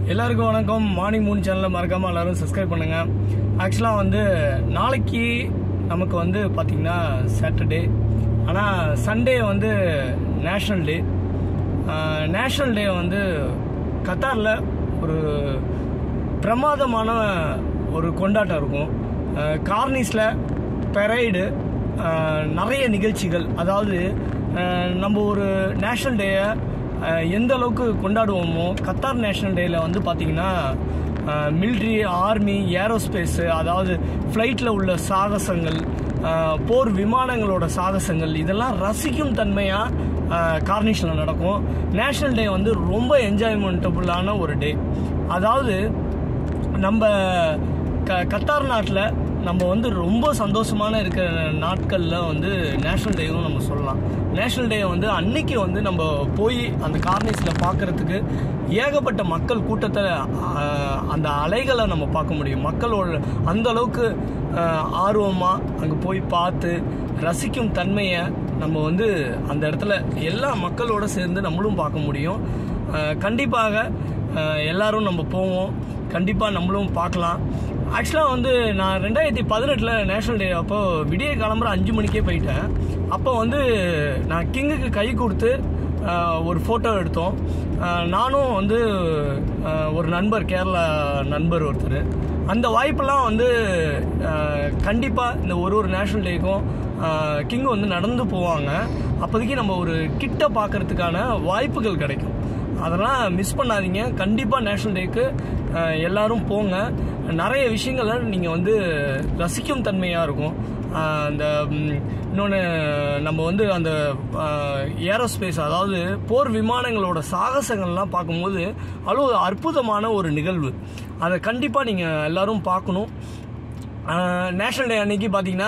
எல்லாருக்கும் வணக்கம் மார்னிங் மூணு சேனலில் மறக்காமல் எல்லாரும் சப்ஸ்கிரைப் பண்ணுங்கள் ஆக்சுவலாக வந்து நாளைக்கு நமக்கு வந்து பார்த்திங்கன்னா சாட்டர்டே ஆனால் சண்டே வந்து நேஷ்னல் டே நேஷ்னல் டே வந்து கத்தாரில் ஒரு பிரமாதமான ஒரு கொண்டாட்டம் இருக்கும் கார்னிஸில் பெரைடு நிறைய நிகழ்ச்சிகள் அதாவது அஹ், நம்ம ஒரு நேஷ்னல் டேயை எந்த அளவுக்கு கொண்டாடுவோமோ கத்தார் நேஷ்னல் டேயில் வந்து பார்த்திங்கன்னா மிலிட்ரி ஆர்மி ஏரோஸ்பேஸு அதாவது ஃப்ளைட்டில் உள்ள சாகசங்கள் அஹ், போர் விமானங்களோட சாகசங்கள் இதெல்லாம் ரசிக்கும் தன்மையாக கார்னிஷில் நடக்கும் நேஷ்னல் டே வந்து ரொம்ப என்ஜாய்மெண்டபுளான ஒரு டே அதாவது நம்ம க கத்தார் நாட்டில் நம்ம வந்து ரொம்ப சந்தோஷமான இருக்கிற நாட்களில் வந்து நேஷ்னல் டேவும் நம்ம சொல்லலாம் நேஷ்னல் டே வந்து அன்னைக்கு வந்து நம்ம போய் அந்த கார்னிஸில் பார்க்கறதுக்கு ஏகப்பட்ட மக்கள் கூட்டத்தை ஆஹ், அந்த அலைகளை நம்ம பார்க்க முடியும் மக்களோட அந்த அளவுக்கு ஆர்வமாக அங்கே போய் பார்த்து ரசிக்கும் தன்மையை நம்ம வந்து அந்த இடத்துல எல்லா மக்களோட சேர்ந்து நம்மளும் பார்க்க முடியும் ஆஹ், கண்டிப்பாக ஆஹ், எல்லாரும் நம்ம போவோம் கண்டிப்பாக நம்மளும் பார்க்கலாம் ஆக்சுவலாக வந்து நான் ரெண்டாயிரத்தி பதினெட்டில் நேஷ்னல் டே அப்போ விடிய கிளம்புற அஞ்சு மணிக்கே போயிட்டேன் அப்போ வந்து நான் கிங்குக்கு கை கொடுத்து ஆஹ், ஒரு ஃபோட்டோ எடுத்தோம் ஆஹ், நானும் வந்து ஆஹ், ஒரு நண்பர் கேரளா நண்பர் ஒருத்தர் அந்த வாய்ப்பெல்லாம் வந்து கண்டிப்பாக இந்த ஒரு ஒரு நேஷ்னல் டேக்கும் கிங் வந்து நடந்து போவாங்க அப்போதைக்கு நம்ம ஒரு கிட்ட பார்க்கறதுக்கான வாய்ப்புகள் கிடைக்கும் அதெல்லாம் மிஸ் பண்ணாதீங்க கண்டிப்பாக நேஷ்னல் டேக்கு அஹ், எல்லாரும் போங்க நிறைய விஷயங்களை நீங்கள் வந்து ரசிக்கும் தன்மையாக இருக்கும் அஹ், அந்த இன்னொன்று நம்ம வந்து அந்த ஏரோஸ்பேஸ் அதாவது போர் விமானங்களோட சாகசங்கள்லாம் பார்க்கும்போது அவ்வளோ அற்புதமான ஒரு நிகழ்வு அதை கண்டிப்பாக நீங்கள் எல்லாரும் பார்க்கணும் நேஷ்னல் டே அன்னைக்கு பார்த்தீங்கன்னா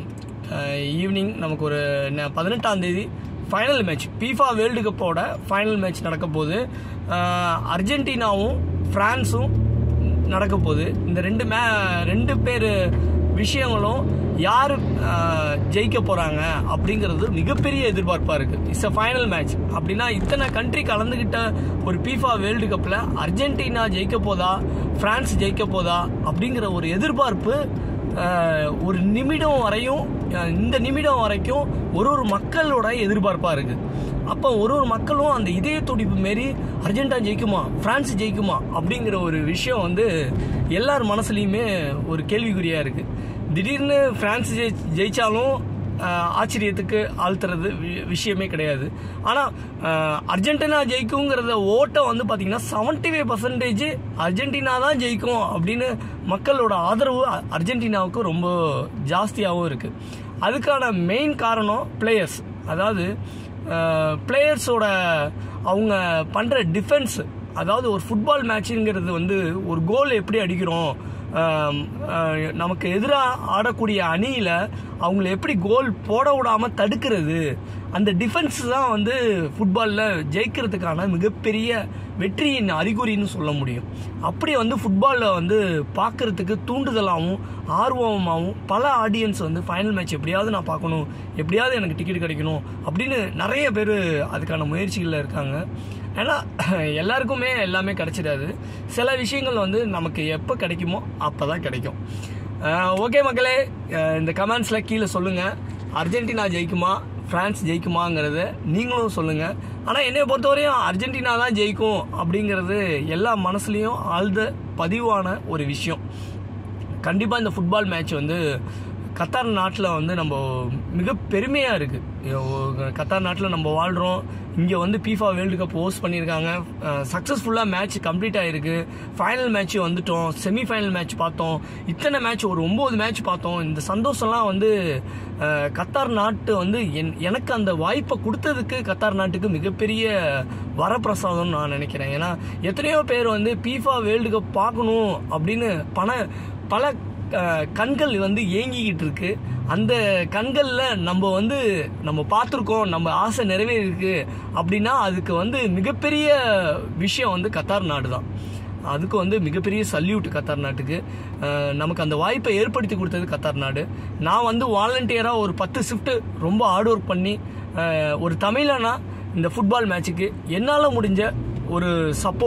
ஈவினிங் நமக்கு ஒரு ந- பதினெட்டாம் தேதி ஃபைனல் மேட்ச் பீஃபா வேர்ல்டு கப்போட ஃபைனல் மேட்ச் நடக்க போகுது அஹ், அர்ஜென்டினாவும் ஃப்ரான்ஸும் நடக்க போகுது இந்த ரெண்டு மே ரெண்டு பேர் விஷயங்களும் யார் அஹ், ஜெயிக்க போகிறாங்க அப்படிங்கிறது மிகப்பெரிய எதிர்பார்ப்பாக இருக்குது இட்ஸ் அ ஃபைனல் மேட்ச் அப்படின்னா இத்தனை கண்ட்ரி கலந்துக்கிட்ட ஒரு பீஃபா வேர்ல்டு கப்பில் அர்ஜென்டினா ஜெயிக்க போதா ஃப்ரான்ஸ் ஜெயிக்க போதா அப்படிங்கிற ஒரு எதிர்பார்ப்பு அஹ், ஒரு நிமிடம் வரையும் அஹ், இந்த நிமிடம் வரைக்கும் ஒரு ஒரு மக்களோட எதிர்பார்ப்பாக இருக்குது அப்போ ஒரு ஒரு மக்களும் அந்த இதய துடிப்பு மாரி அர்ஜென்டா ஜெயிக்குமா பிரான்ஸ் ஜெயிக்குமா அப்படிங்கிற ஒரு விஷயம் வந்து எல்லார் மனசுலையுமே ஒரு கேள்விக்குறியாக இருக்குது திடீர்னு பிரான்ஸ் ஜெயி ஜெயிச்சாலும் ஆஹ், ஆச்சரியத்துக்கு ஆழ்த்துறது வி- விஷயமே கிடையாது ஆனால் அர்ஜென்டினா ஜெயிக்குங்கிறத ஓட்டம் வந்து பார்த்தீங்கன்னா செவன்டி ஃபைவ் பர்சன்டேஜ் அர்ஜென்டினா தான் ஜெயிக்கும் அப்படின்னு மக்களோட ஆதரவு அ- அர்ஜென்டினாவுக்கு ரொம்ப ஜாஸ்தியாகவும் இருக்குது அதுக்கான மெயின் காரணம் பிளேயர்ஸ் அதாவது பிளேயர்ஸோட அவங்க பண்ணுற டிஃபென்ஸ் அதாவது ஒரு ஃபுட்பால் மேட்சுங்கிறது வந்து ஒரு கோல் எப்படி அடிக்கிறோம் ஆம், ஆஹ், நமக்கு எதிராக ஆடக்கூடிய அணியில் அவங்கள எப்படி கோல் போட விடாமல் தடுக்கிறது அந்த டிஃபென்ஸ் தான் வந்து ஃபுட்பாலில் ஜெயிக்கிறதுக்கான மிகப்பெரிய வெற்றியின் அறிகுறின்னு சொல்ல முடியும் அப்படி வந்து ஃபுட்பாலில் வந்து பார்க்கறதுக்கு தூண்டுதலாகவும் ஆர்வமாகவும் பல ஆடியன்ஸ் வந்து ஃபைனல் மேட்ச் எப்படியாவது நான் பார்க்கணும் எப்படியாவது எனக்கு டிக்கெட் கிடைக்கணும் அப்படின்னு நிறைய பேர் அதுக்கான முயற்சிகளில் இருக்காங்க ஏன்னா எல்லாருக்குமே எல்லாமே கிடைச்சிடாது சில விஷயங்கள் வந்து நமக்கு எப்போ கிடைக்குமோ அப்போ தான் கிடைக்கும் ஓகே மக்களே அஹ் இந்த கமெண்ட்ஸில் கீழே சொல்லுங்கள் அர்ஜென்டினா ஜெயிக்குமா ஃப்ரான்ஸ் ஜெயிக்குமாங்கிறத நீங்களும் சொல்லுங்கள் ஆனால் என்னை பொறுத்தவரையும் அர்ஜென்டினா தான் ஜெயிக்கும் அப்படிங்கிறது எல்லா மனசுலேயும் ஆழ்ந்த பதிவான ஒரு விஷயம் கண்டிப்பாக இந்த ஃபுட்பால் மேட்ச் வந்து கத்தார் நாட்டில் வந்து நம்ம மிக பெருமையாக இருக்குது கத்தார் நாட்டில் நம்ம வாழ்கிறோம் இங்கே வந்து பீஃபா வேர்ல்டு கப் ஹோஸ்ட் பண்ணியிருக்காங்க சக்ஸஸ்ஃபுல்லாக மேட்ச் கம்ப்ளீட் ஆகிருக்கு ஃபைனல் மேட்ச் வந்துட்டோம் செமிஃபைனல் மேட்ச் பார்த்தோம் இத்தனை மேட்ச் ஒரு ஒம்பது மேட்ச் பார்த்தோம் இந்த சந்தோஷம்லாம் வந்து அஹ், கத்தார் நாட்டு வந்து என் எனக்கு அந்த வாய்ப்பை கொடுத்ததுக்கு கத்தார் நாட்டுக்கு மிகப்பெரிய வரப்பிரசாதம்னு நான் நினைக்கிறேன் ஏன்னா எத்தனையோ பேர் வந்து பீஃபா வேர்ல்டு கப் பார்க்கணும் அப்படின்னு பண பல அஹ், கண்கள் வந்து ஏங்கிக்கிட்டு இருக்கு அந்த கண்களில் நம்ம வந்து நம்ம பார்த்துருக்கோம் நம்ம ஆசை நிறைவேறிருக்கு அப்படின்னா அதுக்கு வந்து மிகப்பெரிய விஷயம் வந்து கத்தார் நாடு தான் அதுக்கு வந்து மிகப்பெரிய சல்யூட் கத்தார் நாட்டுக்கு அஹ், நமக்கு அந்த வாய்ப்பை ஏற்படுத்தி கொடுத்தது கத்தார் நாடு நான் வந்து வாலண்டியராக ஒரு பத்து ஷிஃப்ட்டு ரொம்ப ஹார்ட் ஒர்க் பண்ணி அஹ், ஒரு தமிழனா இந்த ஃபுட்பால் மேட்ச்சுக்கு என்னால் முடிஞ்ச ஒரு சப்போர்ட்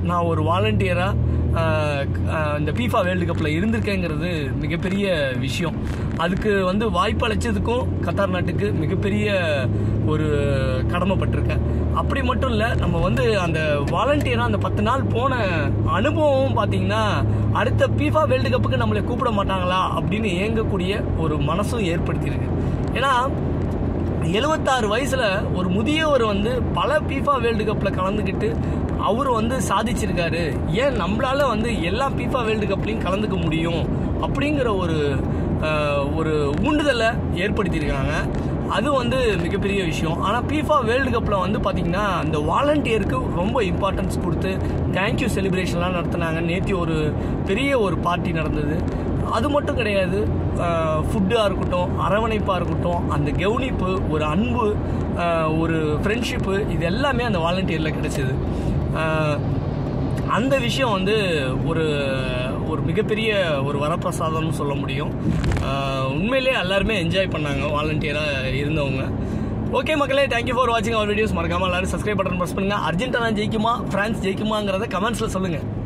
நான் ஒரு வாலண்டியராக இந்த பீஃபா வேர்ல்டு கப்பில் இருந்திருக்கேங்கிறது மிகப்பெரிய விஷயம் அதுக்கு வந்து வாய்ப்பு அளிச்சதுக்கும் கத்தார் நாட்டுக்கு மிகப்பெரிய ஒரு கடமைப்பட்டிருக்கேன் அப்படி மட்டும் இல்லை நம்ம வந்து அந்த வாலண்டியராக அந்த பத்து நாள் போன அனுபவம் பார்த்தீங்கன்னா அடுத்த பீஃபா வேர்ல்டு கப்புக்கு நம்மளை கூப்பிட மாட்டாங்களா அப்படின்னு ஏங்கக்கூடிய ஒரு மனசும் ஏற்படுத்தியிருக்கு ஏன்னா எழுபத்தாறு வயசுல ஒரு முதியவர் வந்து பல பீஃபா வேர்ல்டு கப்பில் கலந்துக்கிட்டு அவர் வந்து சாதிச்சிருக்காரு ஏன் நம்மளால வந்து எல்லா பீஃபா வேர்ல்டு கப்லையும் கலந்துக்க முடியும் அப்படிங்கிற ஒரு ஆஹ், ஒரு ஊண்டுதலை ஏற்படுத்தியிருக்காங்க அது வந்து மிகப்பெரிய விஷயம் ஆனால் பீஃபா வேர்ல்டு கப்பில் வந்து பார்த்தீங்கன்னா அந்த வாலண்டியருக்கு ரொம்ப இம்பார்ட்டன்ஸ் கொடுத்து தேங்க்யூ செலிப்ரேஷன்லாம் நடத்துனாங்க நேற்று ஒரு பெரிய ஒரு பார்ட்டி நடந்தது அது மட்டும் கிடையாது ஃபுட்டாக இருக்கட்டும் அரவணைப்பாக இருக்கட்டும் அந்த கவனிப்பு ஒரு அன்பு ஆஹ் ஒரு ஃப்ரெண்ட்ஷிப்பு இது எல்லாமே அந்த வாலண்டியரில் கிடைச்சிது ஆஹ் அந்த விஷயம் வந்து ஒரு ஒரு மிகப்பெரிய ஒரு வரப்பிரசாதம்னு சொல்ல முடியும் ஆஹ் உண்மையிலே எல்லாருமே என்ஜாய் பண்ணாங்க வாலண்டியராக இருந்தவங்க ஓகே மக்களே தேங்க்யூ ஃபார் வாட்சிங் அவர் வீடியோஸ் மறக்காமல் எல்லாரும் சப்ஸ்கிரைப் பட்டன் ப்ரெஸ் பண்ணுங்க அர்ஜென்டினா ஜெயிக்குமா பிரான்ஸ் ஜெயிக்குமாங்கிறத கமெண்ட்ஸில் சொல்லுங்கள்